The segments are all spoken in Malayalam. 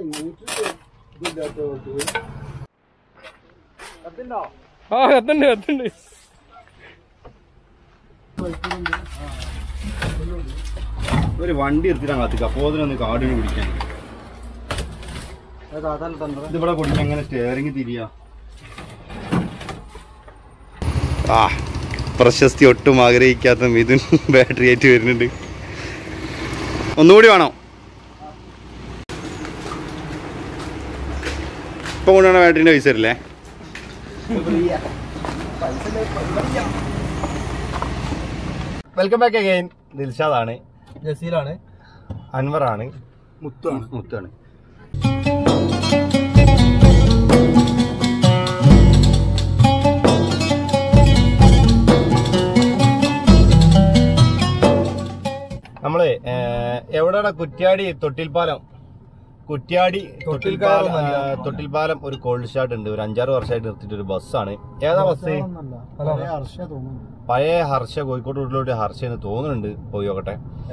ആ കത്തുണ്ട് കത്തുണ്ട് ഒരു വണ്ടി എടുത്തിട്ടാണ് കത്തിക്കുക അപ്പോൾ അതിനൊന്ന് കാടിന് പിടിക്കാൻ ഇതിവിടെ കുടിക്കാൻ എങ്ങനെ സ്റ്റേറിങ് തിരിയാ ആ പ്രശസ്തി ഒട്ടും ആഗ്രഹിക്കാത്ത മിഥുൻ ബാറ്ററി ആയിട്ട് വരുന്നുണ്ട് ഒന്നുകൂടി വേണോ ഇപ്പൊ കൊണ്ടുവന്ന ബാറ്ററിന്റെ പൈസ തരില്ലേ വെൽക്കം ബാക്ക് അഗൈൻ ദിൽഷാദാണ് ജസീലാണ് അൻവറാണ് മുത്താണ് മുത്താണ് നമ്മള് എവിടെയാണ് കുറ്റ്യാടി തൊട്ടിൽപ്പാലം കുറ്റ്യാടി തൊട്ടിൽപ്പാലം ആ, തൊട്ടിൽപ്പാലം ഒരു കോൾഡ് സ്റ്റാർട്ട് ഉണ്ട് ഒരു അഞ്ചാറ് വർഷമായിട്ട് നിർത്തിയിട്ട് ഒരു ബസ്സാണ് ഏതാ ബസ് പഴയ ഹർഷ കോഴിക്കോട് റൂട്ടിലോട്ട് ഹർഷ എന്ന് തോന്നുന്നുണ്ട് പോയി നോക്കട്ടെ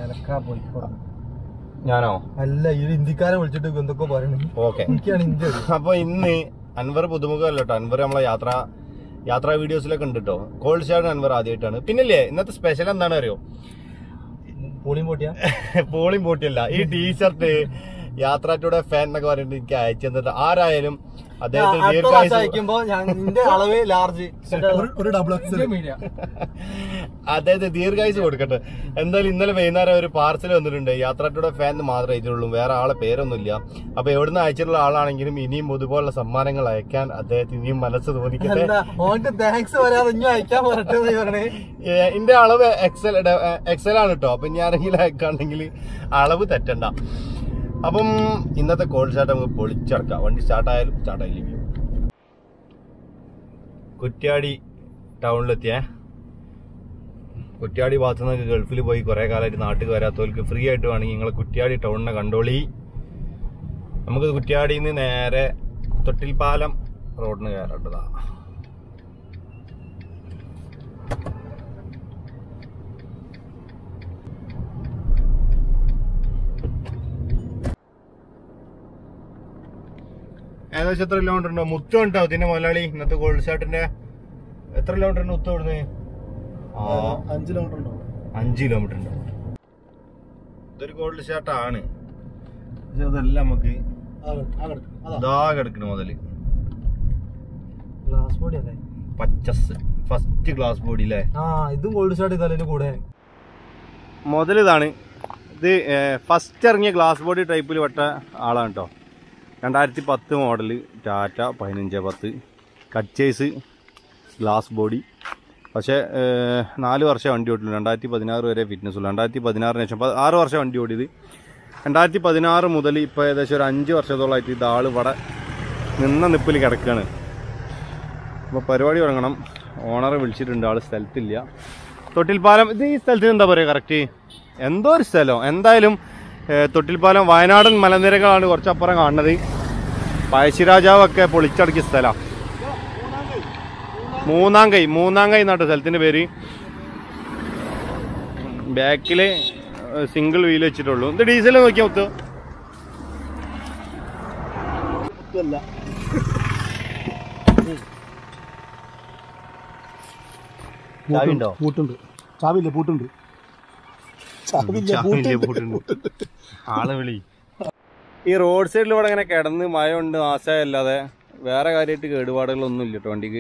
ഞാനോ അല്ല ഈ ഇന്ത്യക്കാരെ വിളിച്ചിട്ട് എന്തൊക്കെ പറയണേ ഓക്കെ എനിക്കാണ് ഇന്ത്യ അപ്പൊ ഇന്ന് അൻവർ പുതുമുഖമല്ല കേട്ടോ അൻവർ നമ്മളെ യാത്ര യാത്രാ വീഡിയോസിലൊക്കെ ഉണ്ട് കേട്ടോ കോൾഡ് സ്റ്റാർട്ട് അൻവർ ആദ്യമായിട്ടാണ് പിന്നില്ലേ ഇന്നത്തെ സ്പെഷ്യൽ എന്താണ് അറിയോ പോളിയും പൊട്ടിയാ പോളിംഗ് പോട്ടിയല്ല ഈ ടീഷർട്ട് യാത്രാറ്റൂടെ ഫാൻ എന്നൊക്കെ പറഞ്ഞിട്ട് എനിക്ക് അയച്ചു തന്നിട്ട് ആരായാലും അദ്ദേഹത്തിന് അടുത്ത പ്രാവശ്യം ദീർഘായുസ് അയക്കുമ്പോ ഞാൻ നിന്റെ അളവ് ലാർജ് ഒരു ഡബിൾ എക്സ് മീഡിയ അദ്ദേഹത്തെ ദീർഘായുസ് കൊടുക്കട്ടെ എന്തായാലും ഇന്നലെ വൈകുന്നേരം ഒരു പാർസൽ വന്നിട്ടുണ്ട് യാത്രാറ്റൂടെ ഫാൻ മാത്രമേ ഇതിനുള്ളൂ വേറെ ആളെ പേരൊന്നുമില്ല അപ്പൊ എവിടുന്ന് അയച്ചിട്ടുള്ള ആളാണെങ്കിലും ഇനിയും ഇതുപോലുള്ള സമ്മാനങ്ങൾ അയക്കാൻ അദ്ദേഹത്തിന് ഇനിയും മനസ്സ് തോന്നിക്കട്ടെ എന്താ ഓന്റെ താങ്ക്സ് വരാതെ ഇനി അയക്കാൻ പറട്ടെ എന്ന് പറഞ്ഞേ ഏ, എന്റെ അളവ് എക്സൽ എക്സൽ ആണ് കേട്ടോ അപ്പൊ ഇനി ആരെങ്കിലും അയക്കാണെങ്കിൽ അളവ് തെറ്റണ്ട അപ്പം ഇന്നത്തെ കോൾ സ്റ്റാർട്ട് നമുക്ക് പൊളിച്ചടക്കാം വണ്ടി സ്റ്റാർട്ട് ആയാലും സ്റ്റാർട്ട് ആയില്ലെങ്കിൽ കുറ്റ്യാടി ടൗണിലെത്തിയേ കുറ്റ്യാടി ഭാഗത്തു നിന്നൊക്കെ ഗൾഫിൽ പോയി കുറെ കാലമായിട്ട് നാട്ടിൽ വരാത്തവർക്ക് ഫ്രീ ആയിട്ട് വേണമെങ്കിൽ നിങ്ങൾ കുറ്റ്യാടി ടൗണിനെ കണ്ടോളി നമുക്ക് കുറ്റ്യാടിയിൽ നിന്ന് നേരെ തൊട്ടിൽപ്പാലം റോഡിന് കയറേണ്ടതാ ഏകദേശം എത്ര കിലോമീറ്റർ ഉണ്ടോ മുത്തം ഉണ്ടോ ഇതിന്റെ മുതലാളി ഇന്നത്തെ ഗോൾഡ് ഷാർട്ടിന്റെ എത്ര കിലോമീറ്റർ ഉണ്ട് മുത്തം ഇവിടുന്ന് ആ അഞ്ച് കിലോമീറ്റർ ഉണ്ടോ അഞ്ച് കിലോമീറ്റർ ഉണ്ട് ഇതൊരു ഗോൾഡ് ഷാർട്ടാണ് പക്ഷെ അതെല്ലാം നമുക്ക് ഇതാ കിടക്കണ മുതല് ഗ്ലാസ് ബോഡി അല്ലേ പച്ചസ് ഫസ്റ്റ് ഗ്ലാസ് ബോഡി അല്ലേ ആ ഇതും ഗോൾഡ് സ്റ്റാർട്ട് ചെയ്താലും കൂടെ മുതൽ ഇതാണ് ഇത് ഫസ്റ്റ് ഇറങ്ങിയ ഗ്ലാസ് ബോഡി ടൈപ്പിൽ പെട്ട ആളാണ് കേട്ടോ രണ്ടായിരത്തി പത്ത് മോഡല് ടാറ്റ പതിനഞ്ച് പത്ത് കച്ചേസ് ഗ്ലാസ് ബോഡി പക്ഷേ ഏഹ്, നാല് വർഷം വണ്ടി ഓടിയുള്ളൂ രണ്ടായിരത്തി പതിനാറ് വരെ ഫിറ്റ്നസ് ഉള്ളൂ രണ്ടായിരത്തി പതിനാറിന് ശേഷം പ- ആറ് വർഷം വണ്ടി ഓടിയത് രണ്ടായിരത്തി പതിനാറ് മുതൽ ഇപ്പോൾ ഏകദേശം ഒരു അഞ്ച് വർഷത്തോളമായിട്ട് ഇത് ആൾ ഇവിടെ നിന്ന നിപ്പിൽ കിടക്കുകയാണ് അപ്പോൾ പരിപാടി തുടങ്ങണം ഓണറെ വിളിച്ചിട്ടുണ്ട് ആൾ സ്ഥലത്തില്ല തൊട്ടിൽപ്പാലം ഇത് ഈ സ്ഥലത്തിന് എന്താ പറയുക കറക്റ്റ് എന്തോ ഒരു സ്ഥലം എന്തായാലും ഏഹ്, തൊട്ടിൽപ്പാലം വയനാടൻ മലനിരകളാണ് കുറച്ചപ്പുറം കാണുന്നത് പഴശ്ശിരാജാവൊക്കെ പൊളിച്ചടക്കിയ സ്ഥലമാണ് മൂന്നാം കൈ മൂന്നാം കൈ എന്നാട്ടോ സ്ഥലത്തിന്റെ പേര് ബാക്കില് സിംഗിൾ വീൽ വെച്ചിട്ടുള്ളൂ ഇത് ഡീസൽ നോക്കിയാ മുത്തു ചാവിയുണ്ടോ പൂട്ടുണ്ട് ചാവില്ല പൂട്ടുണ്ട് ചാവില്ല പൂട്ടുണ്ട് ആളെ വിളി ഈ റോഡ് സൈഡിൽ ഇവിടെ ഇങ്ങനെ കിടന്ന് മഴ ഉണ്ട് നാശമല്ലാതെ വേറെ കാര്യമായിട്ട് കേടുപാടുകളൊന്നും ഇല്ല കേട്ടോ വണ്ടിക്ക്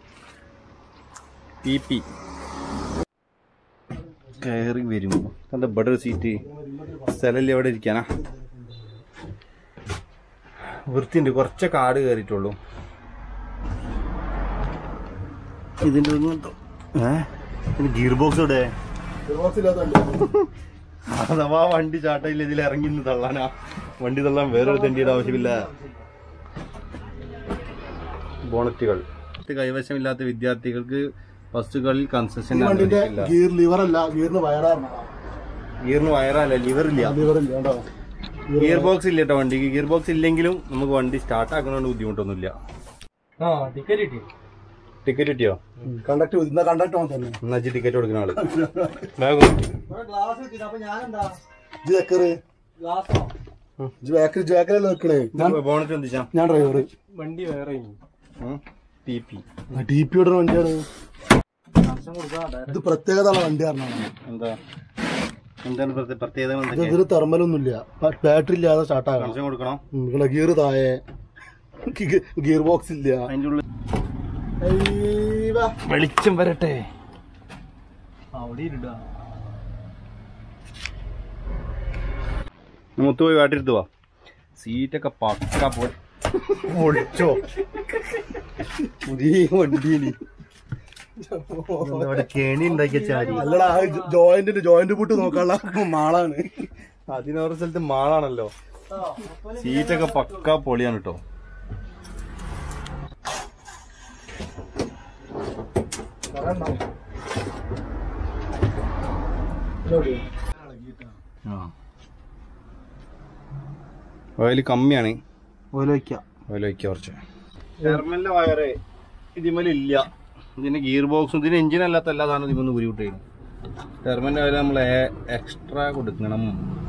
പി പി കയറി വരുമ്പോ എന്താ ഇവിടെ ഒരു സീറ്റ് സ്ഥലമില്ല എവിടെ ഇരിക്കാനാ വൃത്തിയുണ്ട് കുറച്ച് കാട് കയറിയിട്ടുള്ളൂ ഇതിന്റെ ഒന്നും എന്തോ ഏഹ് ഗിയർ ബോക്സ് ഇവിടെ അഥവാ വണ്ടി ചാട്ടയില്ല ഇതിൽ ഇറങ്ങി നിന്ന് തള്ളാനാ വണ്ടി തള്ളാൻ വേറൊരു തെണ്ടിയുടെ ആവശ്യമില്ല ബോണറ്റുകൾ കൈവശമില്ലാത്ത വിദ്യാർത്ഥികൾക്ക് ബസ്സുകളിൽ കൺസെഷൻ വണ്ടിന്റെ ഗിയർ ലിവർ അല്ല ഗിയറിന് വയറാണ് ഗിയറിന് വയറല്ല ലിവർ ഇല്ല ലിവർ ഇല്ല കേട്ടോ ഗിയർ ബോക്സ് ഇല്ല കേട്ടോ വണ്ടിക്ക് ഗിയർ ബോക്സ് ഇല്ലെങ്കിലും നമുക്ക് വണ്ടി സ്റ്റാർട്ട് ആക്കുന്നതുകൊണ്ട് ബുദ്ധിമുട്ടൊന്നുമില്ല ആ ടിക്കറ്റ് കിട്ടി ടിക്കറ്റ് കിട്ടിയോ കണ്ടക്ട് ഇന്ന കണ്ടക്ട് ഓൻ തന്നെ എന്നാ ടിക്കറ്റ് കൊടുക്കുന്ന ആള് ബാഗ് ഗ്ലാസ് കിട്ടി അപ്പൊ ഞാനെന്താ ഇത് ചെക്കറ് ഗ്ലാസോ ബാക്കിൽ ബാക്കിലല്ലേ നിൽക്കണേ ഞാൻ ബോണറ്റ് എന്തിച്ചാ ഞാൻ ഡ്രൈവർ വണ്ടി വേറെ ടി പി ടി പി ഓടുന്ന വണ്ടിയാണ് ഇത് പ്രത്യേകത ഉള്ള വണ്ടി പറഞ്ഞാണ് എന്താ എന്താണ് പ്രത്യേക- പ്രത്യേകത ഇത് എന്തൊക്കെയാ ഇതിന് തെർമലൊന്നുമില്ല ബാറ്ററി ഇല്ലാതെ സ്റ്റാർട്ട് ആകണം കണക്ഷൻ കൊടുക്കണം നിങ്ങളെ ഗിയർ താഴെ ഗിയർ ബോക്സ് ഇല്ല അതിന്റെ ഉള്ളിൽ അയ്യവാ. വെളിച്ചം വരട്ടെ അവിടെ ഇരുടാ മുത്ത് പോയി വാട്ടിരുത്ത് വാ സീറ്റൊക്കെ പക്ക പോയി പൊളിച്ചോ പുതിയ വണ്ടിയില് അവിടെ കെണി ഉണ്ടാക്കിയ ചാരി അല്ലടാ ജോയിന്റിന്റെ ജോയിന്റ് പൂട്ട് നോക്കാനുള്ള മാളാണ് അതിനോരോ സ്ഥലത്ത് മാളാണല്ലോ സീറ്റൊക്കെ പക്ക പൊളിയാണ് കേട്ടോ ഓയിൽ കമ്മിയാണ് ഓല വയ്ക്കാം ഓയിൽ വയ്ക്കുക കുറച്ച് ടെർമിനലിന്റെ വയറ് ഇതിമേലില്ല ഇതിന്റെ ഗിയർ ബോക്സും ഇതിന് എഞ്ചിൻ അല്ലാത്ത എല്ലാ സാധനവും ഇതിമൊന്ന് ഉരി വിട്ടേനും ടെർമിനൽ വയറ് നമ്മൾ എക്സ്ട്രാ കൊടുക്കണം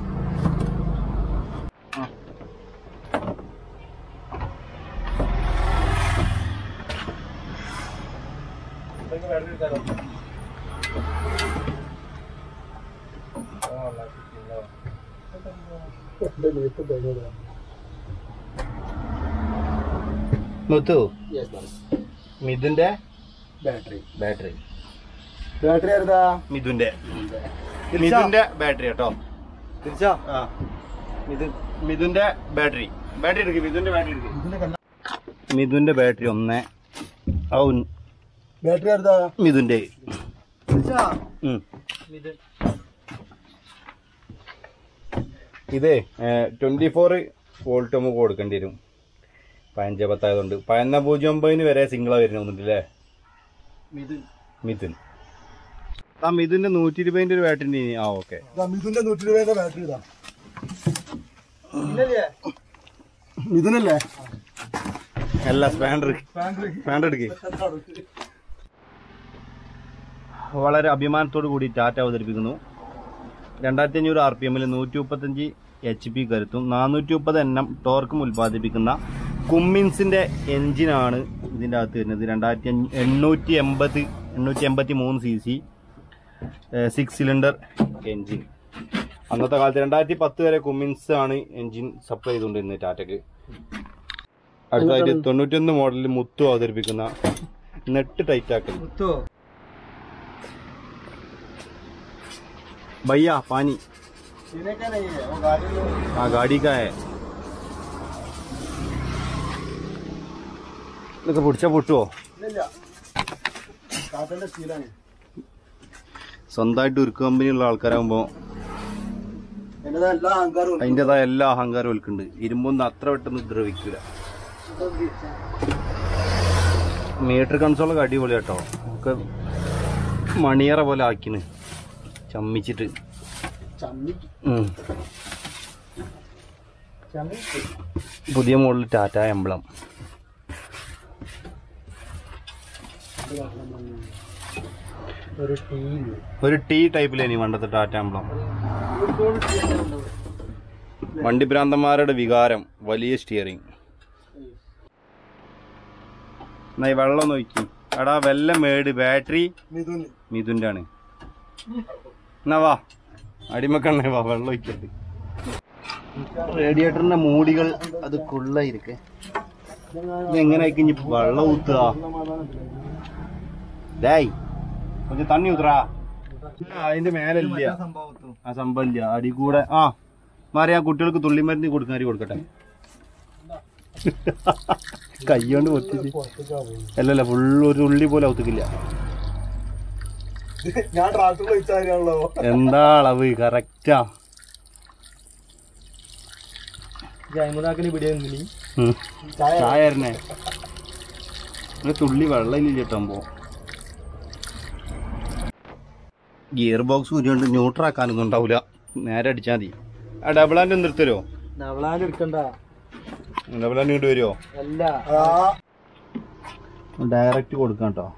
മുത്തു മിഥുന്റെ ബാറ്ററി ബാറ്ററി ബാറ്ററി ആയിരുന്നാ മിഥുന്റെ മിഥുന്റെ ബാറ്ററി കേട്ടോ തിരിച്ചാ ആ മിഥുൻ മിഥുന്റെ ബാറ്ററി ബാറ്ററി എടുക്ക് മിഥുന്റെ ബാറ്ററി എടുക്ക് മിഥുന്റെ ബാറ്ററി ഒന്ന് ഔ ബാറ്ററി ആയിരുന്നാ മിഥുന്റെ തിരിച്ചാ ഉം. ഇത് ഇതേ ട്വന്റി ഫോർ വോൾട്ട് നമുക്ക് കൊടുക്കേണ്ടി വരും പതിനഞ്ച് പത്തായതുകൊണ്ട് പതിനൊന്ന് പൂജ്യം ഒമ്പതിന് വരെ സിംഗിളാ വരുന്നുണ്ട് അല്ലേ ഇത് മിഥുൻ ആ മിഥുന്റെ നൂറ്റി ഇരുപതിന്റെ ഒരു ബാറ്ററി ആ ഓക്കെ മിഥുന്റെ നൂറ്റി രൂപയുടെ ബാറ്ററി ഇതാ ഇല്ലല്ലേ മിഥുനല്ലേ അല്ല സ്പാൻഡർ സ്പാൻഡർ എടുക്ക് വളരെ അഭിമാനത്തോടു കൂടി ടാറ്റ അവതരിപ്പിക്കുന്നു രണ്ടായിരത്തി അഞ്ഞൂറ് ആർ പി എമ്മിൽ നൂറ്റി മുപ്പത്തഞ്ച് എച്ച് പി കരുത്തും നാനൂറ്റി മുപ്പത് എൻ എം ടോർക്കും ഉൽപ്പാദിപ്പിക്കുന്ന കുമ്മിൻസിന്റെ എഞ്ചിനാണ് ഇതിൻ്റെ അകത്ത് വരുന്നത് രണ്ടായിരത്തി അഞ്ഞൂ എണ്ണൂറ്റി എൺപത് എണ്ണൂറ്റി എൺപത്തി മൂന്ന് C C six cylinder engine അന്നത്തെ കാലത്ത് രണ്ടായിരത്തി പത്ത് വരെ കുമ്മിൻസ് ആണ് എഞ്ചിൻ സപ്ലൈ ചെയ്തുകൊണ്ടിരുന്നത് ടാറ്റയ്ക്ക് അടുത്തായിട്ട് തൊണ്ണൂറ്റൊന്ന് മോഡലിൽ മുത്തു അവതരിപ്പിക്കുന്ന നെട്ട് ടൈറ്റ് ആക്കൽ മുത്തോ भैया पानी हाँ गाड़ी का है ഇതൊക്കെ പിടിച്ചാ പൊട്ടുവോ കാറ്റന്റെ സ്റ്റീലാണ് സ്വന്തമായിട്ട് ഉരുക്ക് കമ്പനിയുള്ള ആൾക്കാരാകുമ്പോൾ എന്നതാ എല്ലാ അഹങ്കാരവും അതിൻ്റെതായ എല്ലാ അഹങ്കാരവും വിൽക്കുന്നുണ്ട് ഇരുമ്പൊന്നും അത്ര പെട്ടെന്ന് ദ്രവിക്കൂല മീറ്റർ കൺസോളൊക്കെ അടിപൊളി കേട്ടോ ഒക്കെ മണിയറ പോലെ ആക്കിന് ചമ്മിച്ചിട്ട് ചമ്മി ഉം. പുതിയ മോഡൽ ടാറ്റ എംബ്ലം ഒരു ടീ ഒരു ടീ ടൈപ്പിലേനി പണ്ടത്തെ ടാറ്റ എംബ്ലം വണ്ടി ഭ്രാന്തന്മാരുടെ വികാരം വലിയ സ്റ്റിയറിംഗ് എന്നാ ഈ വെള്ളം നോക്കി എടാ വെല്ല മേട് ബാറ്ററി മിഥുൻ മിഥുൻ്റെ ആണ് എന്നാ വാ അടിമക്കണ്ണേ വാ വെള്ളം ഒഴിക്കരുത് റേഡിയേറ്ററിന്റെ മൂടികൾ അത് കുള്ളായിരിക്കെ എങ്ങനെ ഇനി വെള്ളം ഊത്തുക ഡേയ് கொஞ்சம் தண்ணி ஊத்துறா അതിന്റെ മേലില്ല സംഭവത്തും ആ സംഭവം ഇല്ല അടി കൂടെ ആ മാറി ആ കുട്ടികൾക്ക് തുള്ളിമരുന്ന് കൊടുക്കാൻ അരി കൊടുക്കട്ടെ കൈകൊണ്ട് പൊത്തിച്ച് അല്ലല്ല ഫുള്ള് ഒരു ഉള്ളി പോലെ ഔത്തിക്കില്ല ഞാൻ ട്രാക്ടറിൽ വെച്ചാണല്ലോ എന്താ അളവ് കറക്റ്റാ ജൈമുദാക്കിന് പിടിയെങ്കിലും ചായ തരണേ ഒരു തുള്ളി വെള്ളം ഇല്ല ചേട്ടാകുമ്പോ ഗിയർ ബോക്സ് ഉരുണ്ട് ന്യൂട്രാക്കാനൊന്നും ഉണ്ടാവില്ല നേരെ അടിച്ചാൽ മതി ആ ഡബിൾ ഹാൻഡ് നിർത്തരോ നവളാൻ എടുക്കണ്ട ഡബിൾ ഹാൻഡ് ഇങ്ങോട്ട് വരുമോ അല്ല ആ ഡയറക്റ്റ് കൊടുക്കാം കേട്ടോ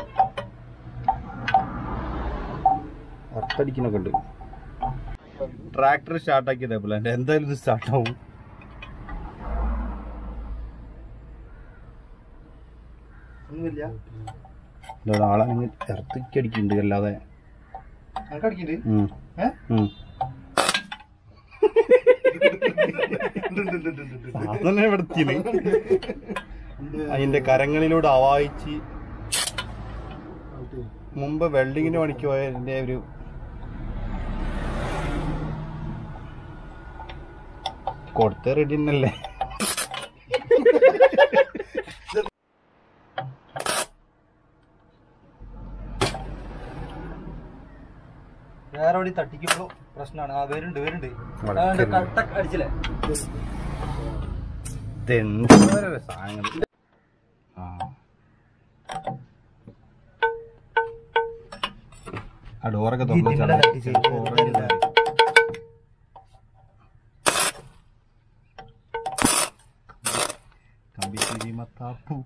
ഒറ്റടിക്കുന്നൊക്കെ ഉണ്ട് ട്രാക്ടർ സ്റ്റാർട്ടാക്കിയത് എന്റെ എന്തായാലും ഇത് സ്റ്റാർട്ടാവും ഒന്നുമില്ല ആളങ്ങനെ ഇറത്തിക്ക് അടിക്കുന്നുണ്ട് അല്ലാതെ എനിക്ക് അടിക്കുന്നുണ്ട് ഉം. ഏ? ഉം. അതന്നെ ഇവിടെ എത്തിയത്. അതിന്റെ കരങ്ങളിലൂടെ അവായിച്ച് മുമ്പ് വെൽഡിങ്ങിന് പണിക്ക് പോയതിന്റെ ഒരു കൊടുത്ത റെഡി തന്നെയല്ലേ വേറെ എവിടെ തട്ടിക്കുമ്പോ പ്രശ്നമാണ് ആ വരുന്നുണ്ട് വരുന്നുണ്ട് ഇവിടെ ആ, ഉണ്ട്. കട്ട അടിച്ചില്ലേ ഇതെന്തോരോ സാധനങ്ങൾ ആ ആ ഡോറൊക്കെ തുറന്ന് ഇതിന്റെ വെച്ചാൽ തട്ടി ചെയ്ത് ചിലപ്പോ ഓറഞ്ച് ഇല്ല. ഇതായി. കമ്പി ചിരി മത്താപ്പു.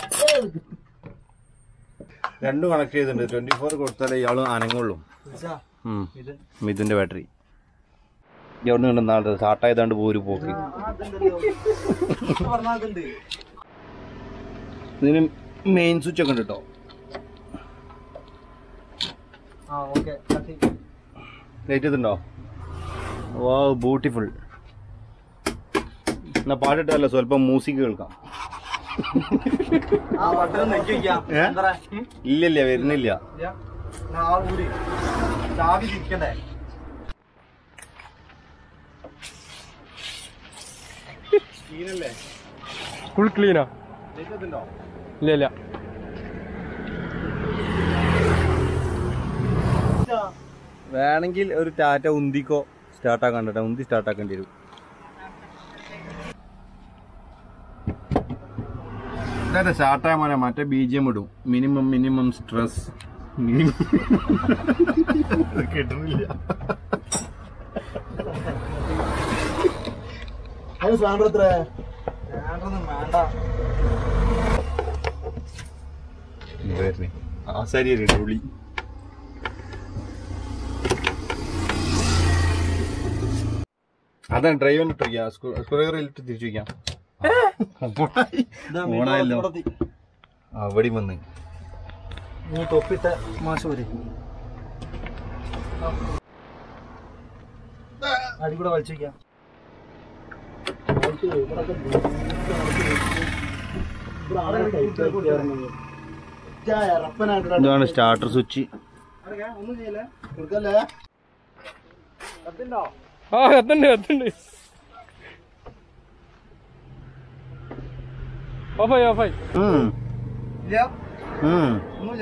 രണ്ടും കണക്ട് ചെയ്തിട്ടുണ്ട് ട്വന്റി ഫോർ കൊടുത്താലേ ഇയാളും അനങ്ങുള്ളൂ വിളിച്ചാ, ഉം. ഇത് മിഥുന്റെ ബാറ്ററി എവിടെ നിന്ന് നാളെ സ്റ്റാർട്ടായതാണ്ട് പോര് പോക്ക് പറഞ്ഞാ അതുണ്ട് ഇതിന് മെയിൻ സ്വിച്ച് ഒക്കെ ഉണ്ട് കേട്ടോ ആ ഓക്കെ തട്ടി ലൈറ്റ് ഇതുണ്ടോ വാ ബ്യൂട്ടിഫുൾ എന്നാ പാട്ടിട്ടല്ല സ്വല്പം മ്യൂസിക് കേൾക്കാം ആ ബട്ടൺ നെക്കി വെക്കാം ഏ? എന്താ ഇല്ലില്ല വരുന്നില്ല ആ ഊരി ചാവി തിരിക്കണ്ടേ ഫുൾ ക്ലീനാ ഇല്ല ഇല്ല വേണമെങ്കിൽ ഒരു ടാറ്റ ഉന്തിക്കോ സ്റ്റാർട്ടാക്കാൻ കേട്ടോ ഉന്തി സ്റ്റാർട്ടാക്കേണ്ടി വരും ഇതാ സ്റ്റാർട്ടായ മോനെ മറ്റേ ബി ജി എം ഇടും മിനിമം മിനിമം സ്ട്രെസ് കിട്ടുന്നില്ല അത് സാധനം എത്ര വേണ്ടൊന്നും വേണ്ട ആ ശരി ഉള്ളി അതാണ് ഡ്രൈവറിന് ഇട്ട് വയ്ക്കാം സ്ക്രൂഡ്രൈവറിലിട്ട് തിരിച്ചു വയ്ക്കാം ഇതാ ഓണായല്ലോ. ഇവിടെ എത്തി. അവിടെയും വന്ന് നീ തൊപ്പിട്ട മാഷ് പോരെ അടി കൂടെ വലിച്ചു വെക്കാം ഇതാണ് സ്റ്റാർട്ടർ സ്വിച്ച് ഒന്നും ചെയ്യല്ലേ കൊടുക്കല്ലേ ആ കത്തുണ്ട് കത്തുണ്ട് ഓഫായി ഓഫായി ഇല്ല ഒന്നുമില്ല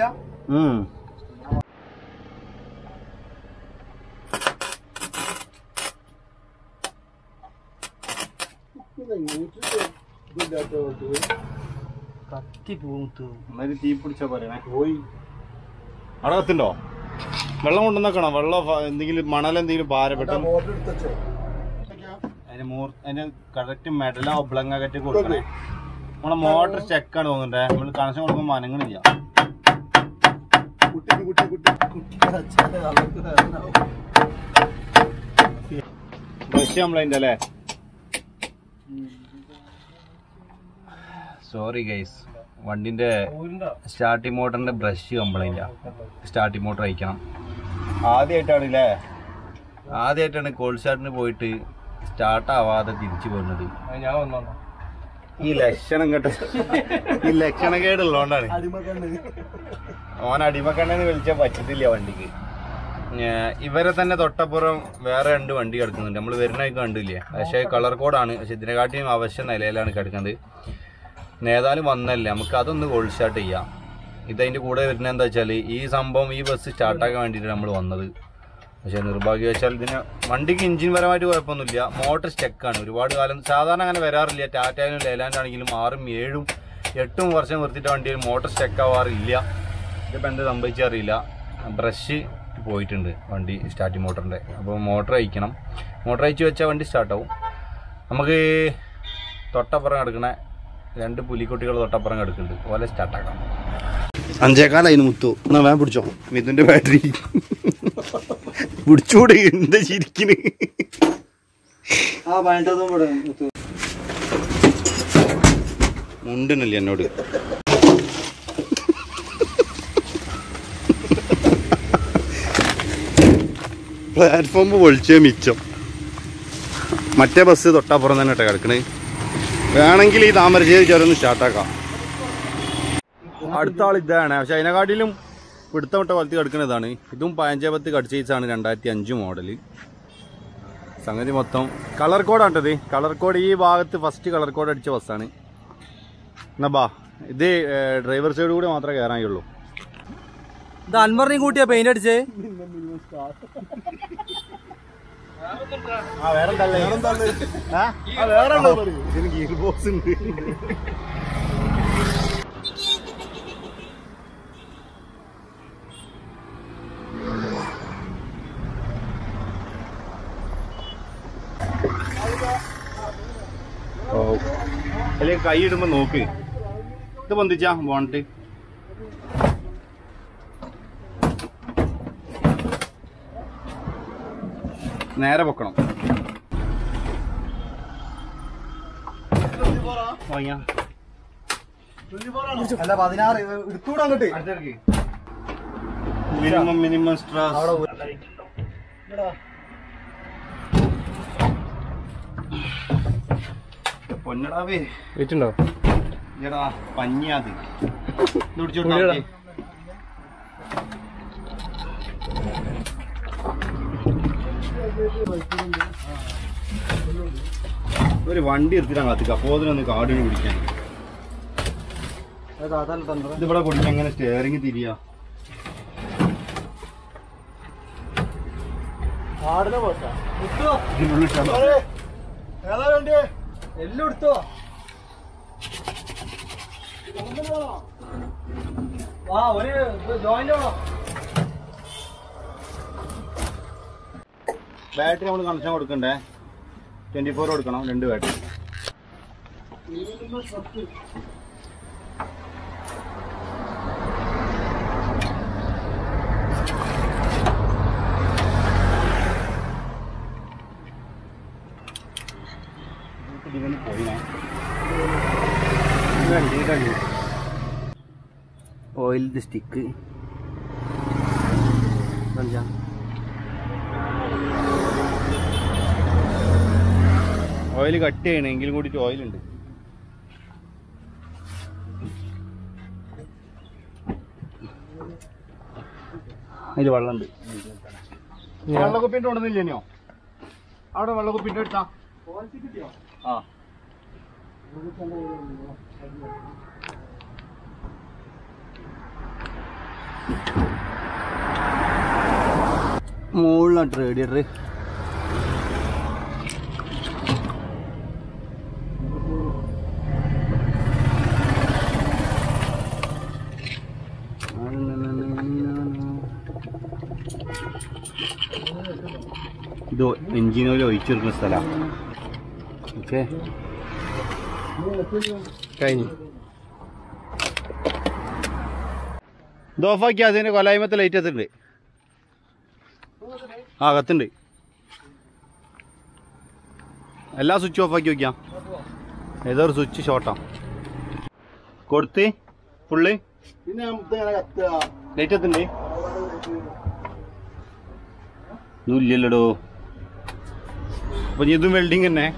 കത്തി പോകുത്തു തീ പിടിച്ചാ പറയണേ പോയി അവിടെ കത്തുണ്ടോ വെള്ളം കൊണ്ടുവന്നേക്കണോ വെള്ളം ഫ- എന്തെങ്കിലും മണൽ എന്തെങ്കിലും ഭാര പെട്ടെന്ന് മോട്ടർ എടുത്തോ അതിന് മൂർ അതിന് കറക്റ്റ് മെഡലോ ഒബ്ലങ്ങ കെട്ടി കൊടുക്കണേ നമ്മളെ മോട്ടർ ചെക്കാണ് തോന്നുന്നുണ്ടേ നമ്മൾ കണക്ഷൻ കൊടുക്കുമ്പോൾ അനങ്ങണില്ല കുട്ടി കുട്ടി കുട്ടി കുട്ടി ബ്രഷ് കംപ്ലൈന്റ് അല്ലേ സോറി ഗൈസ് വണ്ടിന്റെ സ്റ്റാർട്ടിംഗ് മോട്ടറിന്റെ ബ്രഷ് കംപ്ലൈന്റാ സ്റ്റാർട്ടിംഗ് മോട്ടർ അയക്കണം ആദ്യമായിട്ടാണ് അല്ലേ ആദ്യമായിട്ടാണ് കോൾഡ് സ്റ്റാർട്ടിന് പോയിട്ട് സ്റ്റാർട്ട് ആവാതെ തിരിച്ചു പോകുന്നത് ഞാൻ വന്നോ ഈ ലക്ഷണം കേട്ടോ ഈ ലക്ഷണം കേടുള്ളതുകൊണ്ടാണ് അടിമക്കണ്ണ് ഓൻ അടിമക്കണ്ണെന്ന് വിളിച്ചാൽ പറ്റത്തില്ല വണ്ടിക്ക് ഞാ- ഇവരെ തന്നെ തൊട്ടപ്പുറം വേറെ രണ്ട് വണ്ടി കിടക്കുന്നുണ്ട് നമ്മൾ വരുന്നതൊക്കെ കണ്ടില്ലേ പക്ഷേ കളർ കോഡാണ് പക്ഷെ ഇതിനെക്കാട്ടിയും അവശ്യ നിലയിലാണ് കിടക്കുന്നത് നേതാലും വന്നല്ലേ നമുക്ക് അതൊന്ന് കോൾഡ് സ്റ്റാർട്ട് ചെയ്യാം ഇതതിൻ്റെ കൂടെ വരുന്നത് എന്താ വെച്ചാൽ ഈ സംഭവം ഈ ബസ് സ്റ്റാർട്ടാക്കാൻ വേണ്ടിയിട്ട് നമ്മൾ വന്നത് പക്ഷേ നിർഭാഗ്യവശാൽ ഇതിന് വണ്ടിക്ക് എഞ്ചിൻ പരമായിട്ട് കുഴപ്പമൊന്നുമില്ല മോട്ടർ സ്റ്റെക്കാണ് ഒരുപാട് കാലം സാധാരണ അങ്ങനെ വരാറില്ല ടാറ്റയിലും ലേലാൻഡാണെങ്കിലും ആറും ഏഴും എട്ടും വർഷം നിർത്തിയിട്ട് വണ്ടിയിൽ മോട്ടർ സ്റ്റെക്ക് ആവാറില്ല ഇതിപ്പോൾ എന്താ സംഭവിച്ചറിയില്ല ബ്രഷ് പോയിട്ടുണ്ട് വണ്ടി സ്റ്റാർട്ടിങ് മോട്ടറിൻ്റെ അപ്പോൾ മോട്ടർ അയക്കണം മോട്ടർ അയച്ച് വെച്ചാൽ വണ്ടി സ്റ്റാർട്ടാവും നമുക്ക് തൊട്ടപ്പുറം കിടക്കണ രണ്ട് പുലിക്കുട്ടികൾ തൊട്ടപ്പുറം കിടക്കുന്നുണ്ട് ഓലെ സ്റ്റാർട്ടാക്കാം അഞ്ചേക്കാലായി മുത്തു എന്നാ വേഗം പിടിച്ചോ മിഥുന്റെ ബാറ്ററി പിടിച്ചൂടെ എന്താ ശരിക്കിന് ആ പതിനെട്ടതും ഇവിടെ മുത്തു. ഉണ്ടെന്നല്ലേ എന്നോട് പ്ലാറ്റ്ഫോം പൊളിച്ചേ മിച്ചം മറ്റേ ബസ് തൊട്ടപ്പുറം തന്നെ കേട്ടോ കിടക്കണേ വേണമെങ്കിൽ ഈ താമരശ്ശേരി ചുരം സ്റ്റാർട്ടാക്കാം അടുത്ത ആൾ ഇതാണ് പക്ഷെ അതിനെക്കാട്ടിലും പിടുത്തം വിട്ട പോലത്തെ കിടക്കുന്നതാണ് ഇതും പതിനഞ്ചാപത്ത് കടിച്ചേച്ചാണ് രണ്ടായിരത്തി അഞ്ച് മോഡല് സംഗതി മൊത്തം കളർ കോഡാണ്ടത് കളർ കോഡ് ഈ ഭാഗത്ത് ഫസ്റ്റ് കളർ കോഡ് അടിച്ച ബസ്സാണ് എന്നാ ബാ ഇത് ഡ്രൈവർ സൈഡ് കൂടെ മാത്രമേ കയറാനുള്ളൂ ഇത് അൻവറിനെയും കൂട്ടിയാ പെയിന്റ് അടിച്ചേ ഗിയർ ബോക്സ് ഉണ്ട് ഓ അല്ലെങ്കിൽ കൈ ഇടുമ്പോ നോക്ക് ഇത് പൊന്തിച്ചാ ബോണ്ടിട്ട് നേരെ പൊക്കണം വാങ്ങിയാ അല്ല പതിനാറ് എടുത്തൂടെ അങ്ങോട്ട് മിനിമം മിനിമം സ്ട്രാസ് അവിടെ പൊന്നടാവേ വെയിറ്റ് ഉണ്ടോ എടാ പഞ്ഞാത് പുള്ളിയെടാ. ഒരു വണ്ടി എടുത്തിട്ടാണ് കത്തിക്ക അപ്പോ അതിനൊന്ന് കാടിന് പിടിക്കാൻ അതല്ല തന്ത്രം ഇതിവിടെ കുടിക്കാൻ എങ്ങനെ സ്റ്റെയറിങ് തിരിയാ ആടിനെ പോട്ടാ എടുത്തോ ഇതിനുള്ളിൽ ഇട്ടാ മതി. ഏതാ വേണ്ടിയേ എല്ലാം എടുത്തോ ആ ഒരു ജോയിന്റ് വേണോ ബാറ്ററി നമ്മൾ കണക്ഷൻ കൊടുക്കണ്ടേ ട്വന്റി ഫോർ കൊടുക്കണം രണ്ട് battery oil stick oil cut ചെയ്യണം എങ്കിലും കൂടിയിട്ട് ഓയിൽ ഉണ്ട് അതിൽ വെള്ളമുണ്ട് വെള്ളക്കുപ്പിന്റെ കൊണ്ടുവന്നില്ലയോ അവിടെ വെള്ളക്കുപ്പിന്റെ എടുത്താ ആ മുകളിലാണ് റേഡിയേറ്റർ ഇത് എഞ്ചിൻ ഓയിൽ ഒഴിച്ചെടുക്കുന്ന സ്ഥലമാണ് ഓക്കെ കഴിഞ്ഞു ഇത് ഓഫാക്കി അതിന് കൊലായ്മത്തെ ലൈറ്റ് എത്തുന്നുണ്ട് ആ കത്തുണ്ട് എല്ലാ സ്വിച്ചും ഓഫാക്കി നോക്കിയാ ഏതോ ഒരു സ്വിച്ച് ഷോർട്ടാ കൊടുത്ത് ഫുള്ള് പിന്നെ നമുക്ക് ഇങ്ങനെ കത്തുക ലൈറ്റ് എത്തുന്നുണ്ട് ഒന്നും ഇല്ലല്ലോടോ അപ്പൊ ഇനി ഇതും വെൽഡിങ് തന്നെ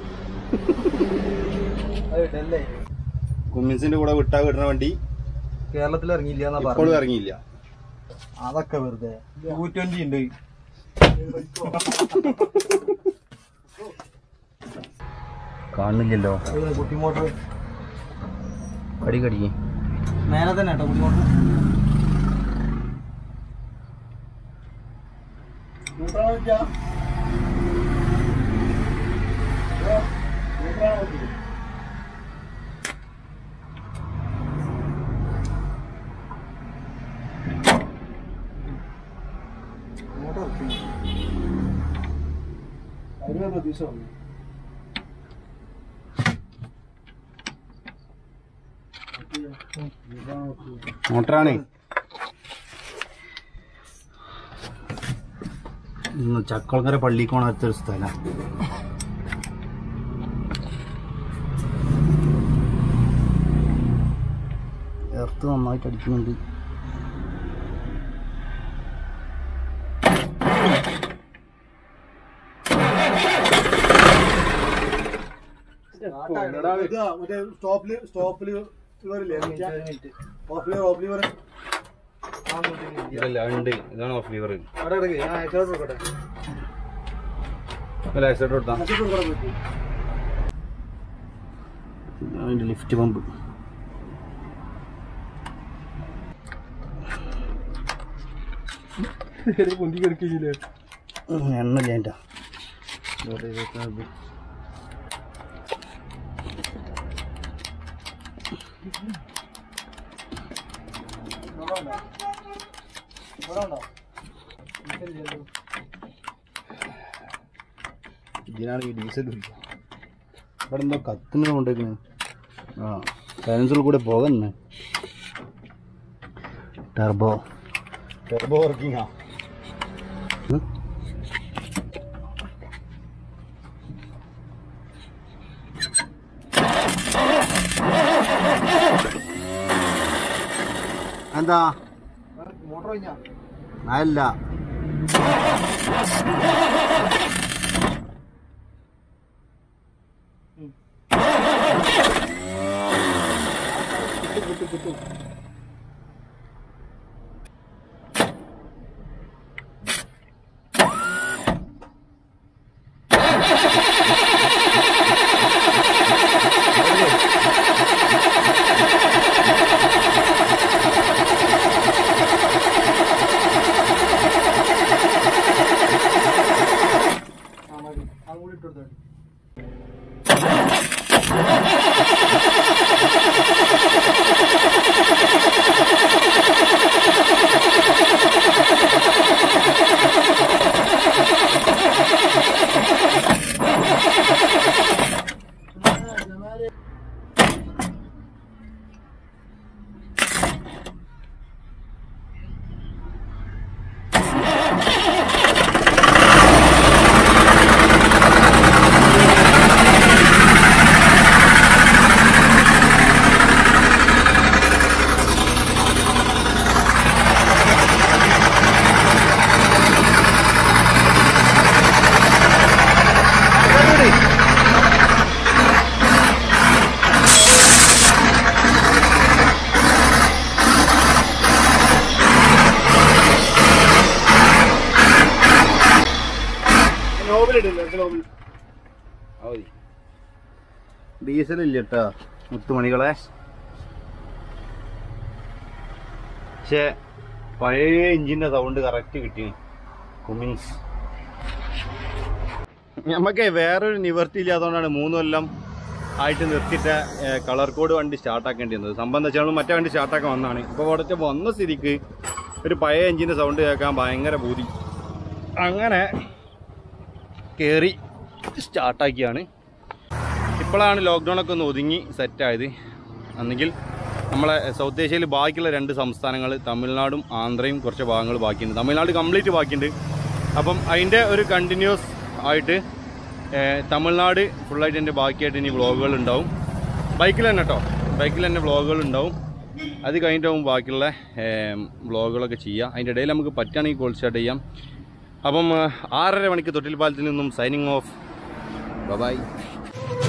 കുമ്മിൻസിന്റെ കൂടെ വിട്ടാ വിടുന്ന വണ്ടി കേരളത്തിൽ ഇറങ്ങിയില്ല എന്നാ ഇപ്പോഴും പറഞ്ഞു ഇറങ്ങിയില്ല അതൊക്കെ വെറുതെ ടു ട്വന്റി ഉണ്ട് കാണുന്നില്ലല്ലോ കുട്ടി മോട്ടർ കടി കടി മേലെ തന്നെ കേട്ടോ കുട്ടി മോട്ടർ ന്യൂട്രാണ് വെച്ചാ ന്യൂട്രാണ് വെച്ചത് അതിന് പ്രതീക്ഷ വന്നു മോട്ടറാണ് ചക്കളങ്ങര പള്ളിക്കോണത്തൊരു സ്ഥലം കത്ത് നന്നായിട്ട് അടിക്കുന്നുണ്ട് മറ്റേ സ്റ്റോപ്പില് സ്റ്റോപ്പില് ഇവരില്ലേ ഒരു minute off lever off lever ആ മിനിറ്റ് ഇതല്ല ഉണ്ട് ഇതാണ് ഓഫ് ലിവർ അവിടെ കിടക്ക് ഞാൻ അയച്ചോട്ട് കൊടുക്കട്ടെ അല്ല ആക്സിഡന്റ് കൊടുത്താ അതിന്റെ ലിഫ്റ്റ് പമ്പ് പൊന്തി കിടക്കില്ലേ എണ്ണല്ലേ അതിന്റെ ഇവിടെ ഉണ്ടോ ഇതിനാണ് ഈ ഡീസൽ ഒഴിക്കുക ഇവിടെ എന്തോ കത്തുന്നത് കൊണ്ടേക്കണ് ആ സൈലൻസിൽ കൂടെ പോകുന്നു ടർബോ ടെർബോ വർക്കിംഗ് എന്താ മോട്ടർ കഴിഞ്ഞാ അല്ല ആ മതി അതും കൂടി ഇട്ട് കൊടുത്താൽ ഡീസൽ ഇല്ല കേട്ടോ മുത്തുമണികളെ പക്ഷേ പഴയ എഞ്ചിന്റെ സൗണ്ട് കറക്റ്റ് കിട്ടി കുമിൻസ് നമുക്ക് വേറൊരു നിവർത്തി ഇല്ലാത്തതുകൊണ്ടാണ് മൂന്ന് കൊല്ലം ആയിട്ട് നിർത്തിയിട്ട കളർ കോഡ് വണ്ടി സ്റ്റാർട്ടാക്കേണ്ടി വന്നത് സംഭവം എന്താ വെച്ചാൽ മറ്റേ വണ്ടി സ്റ്റാർട്ടാക്കാൻ വന്നതാണ് ഇപ്പോൾ ഇവിടുത്തെ വന്ന സ്ഥിതിക്ക് ഒരു പഴയ എഞ്ചിന്റെ സൗണ്ട് കേൾക്കാൻ ഭയങ്കര ബൂതി അങ്ങനെ കയറി സ്റ്റാർട്ടാക്കിയാണ് ഇപ്പോഴാണ് ലോക്ക്ഡൗണൊക്കെ ഒന്ന് ഒതുങ്ങി സെറ്റായത് അന്നെങ്കിൽ നമ്മളെ സൗത്ത് ഏഷ്യയിൽ ബാക്കിയുള്ള രണ്ട് സംസ്ഥാനങ്ങൾ തമിഴ്നാടും ആന്ധ്രയും കുറച്ച് ഭാഗങ്ങൾ ബാക്കിയുണ്ട് തമിഴ്നാട് കംപ്ലീറ്റ് ബാക്കിയുണ്ട് അപ്പം അതിൻ്റെ ഒരു കണ്ടിന്യൂസ് ആയിട്ട് ഏഹ്, തമിഴ്നാട് ഫുള്ളായിട്ട് എൻ്റെ ബാക്കിയായിട്ട് ഇനി വ്ളോഗുകൾ ഉണ്ടാവും ബൈക്കിൽ തന്നെ കേട്ടോ ബൈക്കിൽ തന്നെ വ്ളോഗുകൾ ഉണ്ടാവും അത് കഴിഞ്ഞിട്ടാവും ബാക്കിയുള്ള വ്ളോഗുകളൊക്കെ ചെയ്യുക അതിൻ്റെ ഇടയിൽ നമുക്ക് പറ്റുകയാണെങ്കിൽ കോൾ സ്റ്റാർട്ട് ചെയ്യാം അപ്പം ഏഹ്, ആറര മണിക്ക് തൊട്ടിൽ പാലത്തിൽ നിന്നും സൈനിങ് ഓഫ് ബൈ